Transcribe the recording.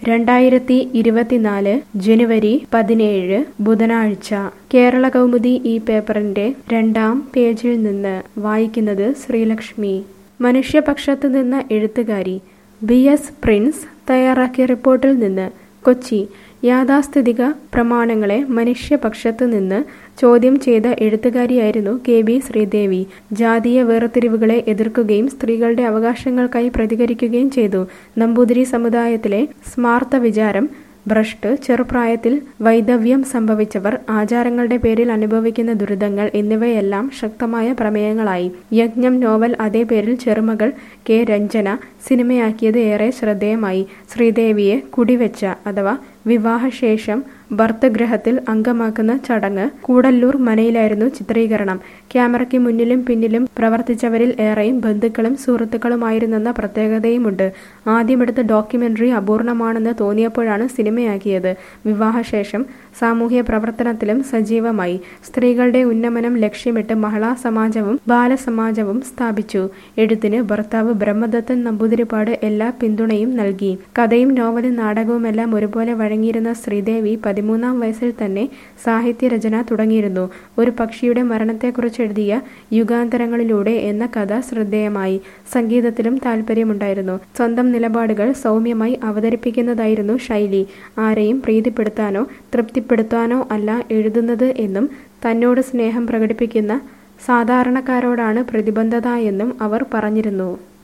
രണ്ടായിരത്തി ഇരുപത്തിനാല് ജനുവരി പതിനേഴ് ബുധനാഴ്ച കേരള കൗമുദി ഈ പേപ്പറിന്റെ രണ്ടാം പേജിൽ നിന്ന് വായിക്കുന്നത് ശ്രീലക്ഷ്മി മനുഷ്യപക്ഷത്ത് നിന്ന എഴുത്തുകാരി ബി എസ് പ്രിൻസ് തയ്യാറാക്കിയ റിപ്പോർട്ടിൽ നിന്ന് കൊച്ചി യാഥാസ്ഥിതിക പ്രമാണങ്ങളെ മനുഷ്യപക്ഷത്ത് നിന്ന് ചോദ്യം ചെയ്ത എഴുത്തുകാരിയായിരുന്നു കെ ബി ശ്രീദേവി ജാതീയ വേർതിരിവുകളെ എതിർക്കുകയും സ്ത്രീകളുടെ അവകാശങ്ങൾക്കായി പ്രതികരിക്കുകയും ചെയ്തു നമ്പൂതിരി സമുദായത്തിലെ സ്മാർത്ത വിചാരം ഭ്രഷ്ട് ചെറുപ്രായത്തിൽ വൈദവ്യം സംഭവിച്ചവർ ആചാരങ്ങളുടെ പേരിൽ അനുഭവിക്കുന്ന ദുരിതങ്ങൾ എന്നിവയെല്ലാം ശക്തമായ പ്രമേയങ്ങളായി യജ്ഞം നോവൽ അതേ പേരിൽ ചെറുമകൾ കെ രഞ്ജന സിനിമയാക്കിയത് ഏറെ ശ്രദ്ധേയമായി ശ്രീദേവിയെ കുടിവെച്ച അഥവാ വിവാഹശേഷം ഭർത്തഗൃഹത്തിൽ അംഗമാക്കുന്ന ചടങ്ങ് കൂടല്ലൂർ മനയിലായിരുന്നു ചിത്രീകരണം ക്യാമറയ്ക്ക് മുന്നിലും പിന്നിലും പ്രവർത്തിച്ചവരിൽ ഏറെയും ബന്ധുക്കളും സുഹൃത്തുക്കളുമായിരുന്നെന്ന പ്രത്യേകതയുമുണ്ട് ആദ്യമെടുത്ത ഡോക്യുമെന്ററി അപൂർണമാണെന്ന് തോന്നിയപ്പോഴാണ് സിനിമയാക്കിയത് വിവാഹശേഷം സാമൂഹ്യ പ്രവർത്തനത്തിലും സജീവമായി സ്ത്രീകളുടെ ഉന്നമനം ലക്ഷ്യമിട്ട് മഹിളാ സമാജവും ബാലസമാജവും സ്ഥാപിച്ചു എഴുത്തിന് ഭർത്താവ് ബ്രഹ്മദത്തൻ നമ്പൂതിരിപ്പാട് എല്ലാ പിന്തുണയും നൽകി കഥയും നോവലും നാടകവുമെല്ലാം ഒരുപോലെ വഴങ്ങിയിരുന്ന ശ്രീദേവി പതിമൂന്നാം വയസ്സിൽ തന്നെ സാഹിത്യരചന തുടങ്ങിയിരുന്നു ഒരു പക്ഷിയുടെ മരണത്തെക്കുറിച്ച് എഴുതിയ യുഗാന്തരങ്ങളിലൂടെ എന്ന കഥ ശ്രദ്ധേയമായി സംഗീതത്തിലും താല്പര്യമുണ്ടായിരുന്നു സ്വന്തം നിലപാടുകൾ സൗമ്യമായി അവതരിപ്പിക്കുന്നതായിരുന്നു ശൈലി ആരെയും പ്രീതിപ്പെടുത്താനോ തൃപ്തിപ്പെടുത്താനോ അല്ല എഴുതുന്നത് എന്നും തന്നോട് സ്നേഹം പ്രകടിപ്പിക്കുന്ന സാധാരണക്കാരോടാണ് പ്രതിബദ്ധത എന്നും അവർ പറഞ്ഞിരുന്നു